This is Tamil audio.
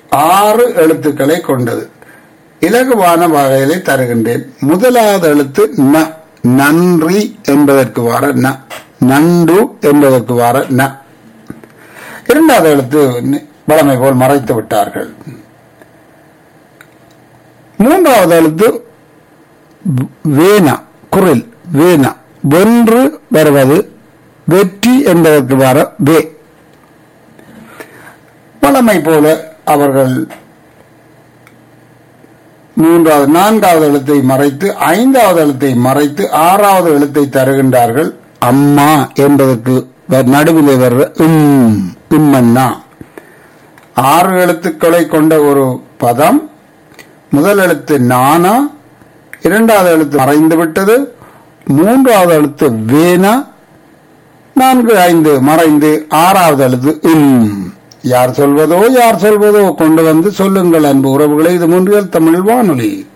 ஆறு எழுத்துக்களை கொண்டது இலகுவான வகையிலே தருகின்றேன் முதலாவது எழுத்து ந நன்றி என்பதற்கு வர ந நண்டு என்பதற்கு வர ந இரண்டாவது எழுத்து நி- வழமை போல் மறைத்து விட்டார்கள் மூன்றாவது எழுத்து வ- வேணா குரில் வேணா வென்று வருவது வெற்றி என்பதற்கு வர வே வழமை போல அவர்கள் மூன்றாவது நான்காவது எழுத்தை மறைத்து ஐந்தாவது எழுத்தை மறைத்து ஆறாவது எழுத்தை தருகின்றார்கள் அம்மா என்பதற்கு வ- நடுவிலே வர்ற உம் உம்மன்னா ஆறு எழுத்துக்களை கொண்ட ஒரு பதம் முதல் எழுத்து நானா இரண்டாவது எழுத்து மறைந்து விட்டது மூன்றாவது எழுத்து வேனா நான்கு ஐந்து மறைந்து ஆறாவது எழுத்து உம் யார் சொல்வதோ யார் சொல்வதோ கொண்டு வந்து சொல்லுங்கள் அன்பு உறவுகளை இது மூன்றியல் தமிழ் வானொலி